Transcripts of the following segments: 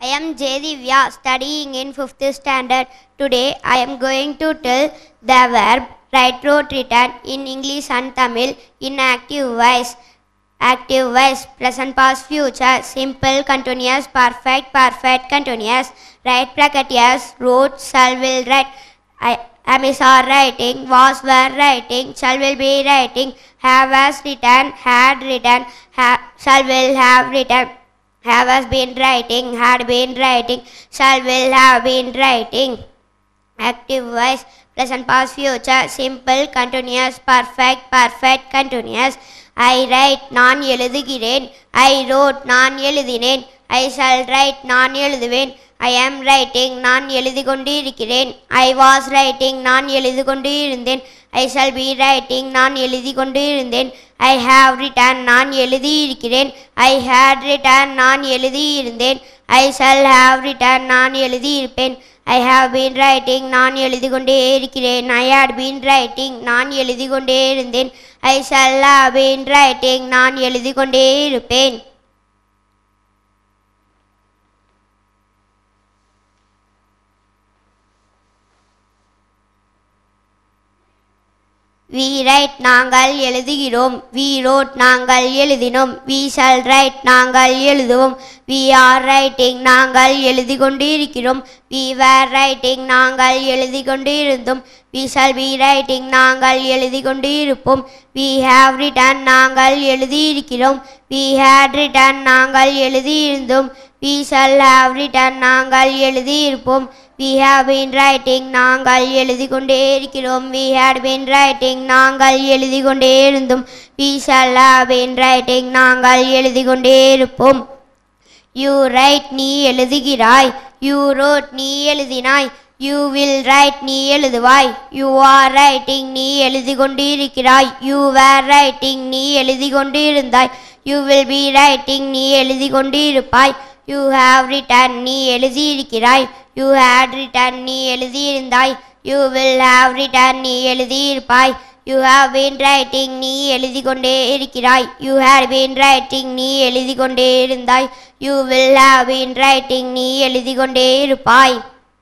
I am Jedivya studying in 5th standard. Today I am going to tell the verb write wrote written in English and Tamil in active voice. Active voice present past future simple continuous perfect perfect continuous right bracket yes wrote shall will write I am is are writing was were writing shall will be writing have has written had written ha- shall will have written have has been writing, had been writing, shall will have been writing. Active voice, present past future, simple, continuous, perfect, perfect, continuous. I write, நான் எழுதுகிறேன். I wrote, நான் எழுதினேன். I shall write, நான் எழுதுவேன். I am writing, நான் எழுதி கொண்டு இருக்கிறேன். I was writing, நான் எழுதி கொண்டு இருந்தேன். I shall be writing, நான் எழுதி கொண்டு இருந்தேன். I have written, நான் எழுதி இருக்கிறேன். I had written, நான் எழுதி இருந்தேன். I shall have written, நான் எழுதி இருப்பேன். I have been writing, நான் எழுதி கொண்டே இருக்கிறேன். I had been writing, நான் எழுதி கொண்டே இருந்தேன். I shall have been writing, நான் எழுதி கொண்டே இருப்பேன். We write நாங்கள் எழுதுகிறோம் we wrote நாங்கள் எழுதினோம் we shall write நாங்கள் எழுதுவோம் we are writing நாங்கள் எழுதி கொண்டு இருக்கிறோம் we were writing நாங்கள் எழுதி கொண்டு இருந்தோம் we shall be writing நாங்கள் எழுதி கொண்டு இருப்போம் we have written நாங்கள் எழுதி இருக்கிறோம் we had written நாங்கள் எழுதி இருந்தோம் we shall have written நாங்கள் எழுதி இருப்போம் we have been writing நாங்கள் எழுதி கொண்டே இருக்கிறோம் we had been writing நாங்கள் எழுதி கொண்டே இருந்தோம் we shall have been writing நாங்கள் எழுதி கொண்டே இருப்போம் you write நீ எழுதுகிறாய் you wrote நீ எழுதினாய் you will write நீ எழுதுவாய் you are writing நீ எழுதி கொண்டு இருக்கிறாய் you were writing நீ எழுதி கொண்டு இருந்தாய் you will be writing நீ எழுதி கொண்டு இருப்பாய் you have written நீ எழுதி இருக்கிறாய் you had written நீ எழுதி இருந்தாய் you will have written நீ எழுதி இருப்பாய் you have been writing நீ எழுதி கொண்டே இருக்கிறாய் you had been writing நீ எழுதி கொண்டே இருந்தாய் you will have been writing நீ எழுதி கொண்டே இருப்பாய்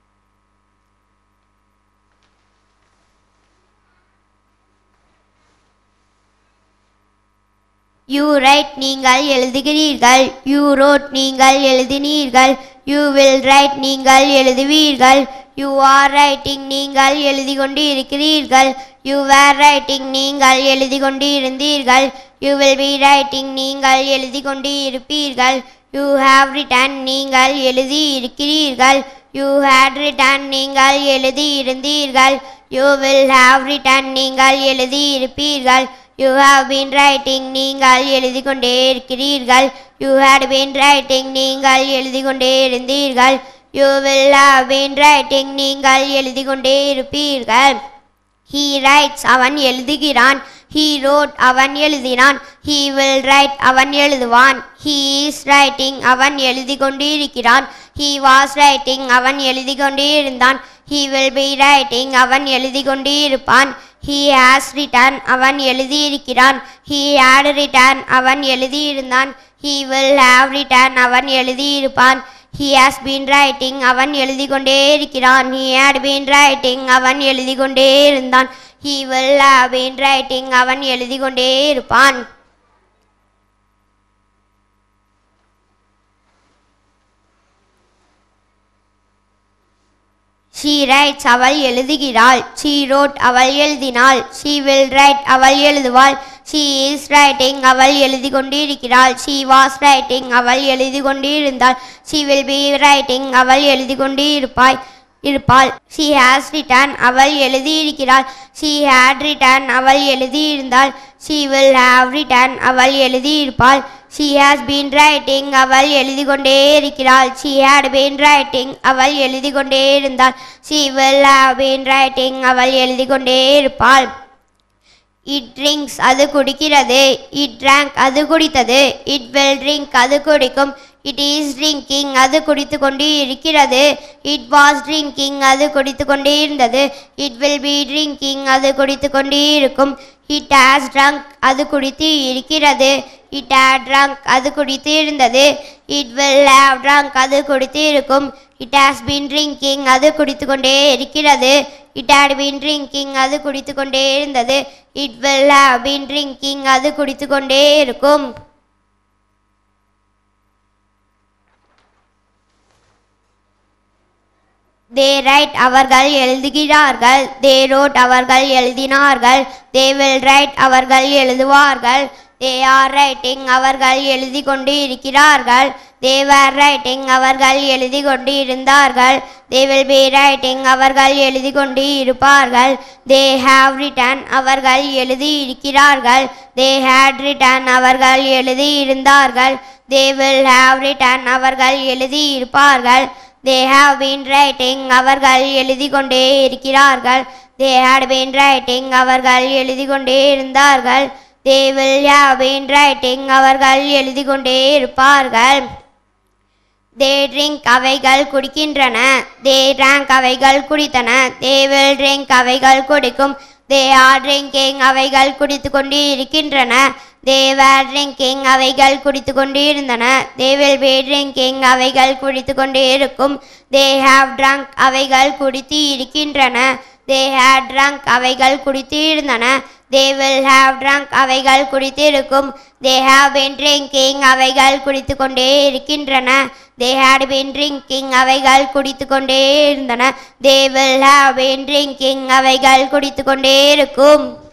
யூ ரைட் நீங்கள் எழுதுகிறீர்கள் யூ ரோட் நீங்கள் எழுதினீர்கள் யூ வில் ரைட் நீங்கள் எழுதுவீர்கள் யூ ஆர் ரைட்டிங் நீங்கள் எழுதி கொண்டு இருக்கிறீர்கள் யூ வேர் ரைட்டிங் நீங்கள் எழுதி கொண்டு இருந்தீர்கள் யூ வில் பி ரைட்டிங் நீங்கள் எழுதி கொண்டு இருப்பீர்கள் யூ ஹாவ் ரிட்டன் நீங்கள் எழுதி இருக்கிறீர்கள் யூ ஹேட் ரிட்டன் நீங்கள் எழுதி இருந்தீர்கள் யூ வில் ஹாவ் ரிட்டன் நீங்கள் எழுதி இருப்பீர்கள் யூ ஹாவ் பீன் ரைட்டிங் நீங்கள் எழுதி கொண்டே இருக்கிறீர்கள் யூ ஹேட் பீன் ரைட்டிங் நீங்கள் எழுதி கொண்டே இருந்தீர்கள் you will have been writing நீங்கள் எழுதி கொண்டே இருப்பீர்கள் ஹீ ரைட்ஸ் அவன் எழுதுகிறான் ஹீ ரோட் அவன் எழுதினான் ஹீ வில் ரைட் அவன் எழுதுவான் ஹீ இஸ் ரைட்டிங் அவன் எழுதி கொண்டு இருக்கிறான் ஹீ வாஸ் ரைட்டிங் அவன் எழுதி கொண்டே இருந்தான் ஹீ வில் பி ரைட்டிங் அவன் எழுதி கொண்டே இருப்பான் ஹீ ஹாஸ் ரிட்டன் அவன் எழுதியிருக்கிறான் ஹீ ஹேட் ரிட்டன் அவன் எழுதியிருந்தான் ஹீ வில் ஹாவ் ரிட்டன் அவன் எழுதியிருப்பான் ஹி ஹாஸ் பீன் ரைட்டிங் அவன் எழுதி கொண்டே இருக்கிறான் ஹி ஹேட் பீன் ரைட்டிங் அவன் எழுதி கொண்டே இருந்தான் he will have been writing அவன் எழுதி கொண்டே இருப்பான் ஷீ ரைட்ஸ் அவள் எழுதுகிறாள் ஷீ ரோட் அவள் எழுதினாள் ஷீ வில் ரைட் அவள் எழுதுவாள் ஷீ இஸ் ரைட்டிங் அவள் எழுதி கொண்டிருக்கிறாள் ஷீ வாஸ் ரைட்டிங் அவள் எழுதி கொண்டிருந்தாள் ஷீ வில் பி ரைட்டிங் அவள் எழுதி கொண்டு இருப்பாய் இருப்பாள் ஷீ ஹாஸ் ரிட்டன் அவள் எழுதியிருக்கிறாள் ஷீ ஹேட் ரிட்டன் அவள் எழுதியிருந்தாள் ஷீ வில் ஹாவ் ரிட்டன் அவள் எழுதியிருப்பாள் ஷீ ஹாஸ் பீன் ரைட்டிங் அவள் எழுதி கொண்டே இருக்கிறாள் ஷீ ஹேட் பீன் ரைட்டிங் அவள் எழுதி கொண்டே இருந்தாள் she will have been writing அவள் எழுதி கொண்டே இருப்பாள் இட் ட்ரிங்க்ஸ் அது குடிக்கிறது இட் ட்ராங்க் அது குடித்தது இட் வில் ட்ரிங்க் அது குடிக்கும் இட் இஸ் ட்ரிங்கிங் அது குடித்து கொண்டு இருக்கிறது இட் வாஸ் ட்ரிங்கிங் அது குடித்து கொண்டே இருந்தது இட் வில் பி ட்ரிங்கிங் அது குடித்து கொண்டே இருக்கும் இட் ஹாஸ் ட்ரங்க் அது குடித்து இருக்கிறது இட் ஹேட் ட்ரங்க் அது குடித்து இருந்தது இட் வில் ஹேவ் ட்ரங்க் அது குடித்து இருக்கும் இட் ஹாஸ் பீன் ட்ரிங்கிங் அது குடித்து கொண்டே இருக்கிறது இட் ஹேட் பீன் ட்ரிங்கிங் அது குடித்து கொண்டே இருந்தது it will have been drinking அது குடித்து கொண்டே இருக்கும் தே ரைட் அவர்கள் எழுதுகிறார்கள் தே ரோட் அவர்கள் எழுதினார்கள் தே வில் ரைட் அவர்கள் எழுதுவார்கள் தே ஆர் ரைட்டிங் அவர்கள் எழுதி கொண்டு இருக்கிறார்கள் தே வேர் ரைட்டிங் அவர்கள் எழுதி கொண்டு இருந்தார்கள் தே வில் பி ரைட்டிங் அவர்கள் எழுதி கொண்டு இருப்பார்கள் தே ஹாவ் ரிட்டன் அவர்கள் எழுதி இருக்கிறார்கள் தே ஹேட் ரிட்டன் அவர்கள் எழுதி இருந்தார்கள் தே வில் ஹாவ் ரிட்டன் அவர்கள் எழுதி இருப்பார்கள் தே ஹாவ் பீன் ரைட்டிங் அவர்கள் எழுதி கொண்டே இருக்கிறார்கள் தே ஹேட் பீன் ரைட்டிங் அவர்கள் எழுதி கொண்டே இருந்தார்கள் they will have been writing அவர்கள் எழுதி கொண்டே இருப்பார்கள் தே ட்ரிங்க் அவைகள் குடிக்கின்றன தே ட்ராங்க் அவைகள் குடித்தன தே வில் ட்ரிங்க் அவைகள் குடிக்கும் தே ஆர் ட்ரிங்கிங் அவைகள் குடித்து கொண்டு இருக்கின்றன தே வேர் ட்ரிங்கிங் அவைகள் குடித்து கொண்டு இருந்தன தே வில் பி ட்ரிங்கிங் அவைகள் குடித்து கொண்டு இருக்கும் தே ஹாவ் ட்ரங்க் அவைகள் குடித்து இருக்கின்றன தே ஹேட் ட்ரங்க் அவைகள் குடித்து இருந்தன தே வில் ஹாவ் ட்ரங்க் அவைகள் குடித்து இருக்கும் தே ஹாவ் been ட்ரிங்கிங் அவைகள் குடித்து கொண்டே இருக்கின்றன தே ஹேட் been ட்ரிங்கிங் அவைகள் குடித்து கொண்டே இருந்தன they will have been drinking அவைகள் குடித்து கொண்டே இருக்கும்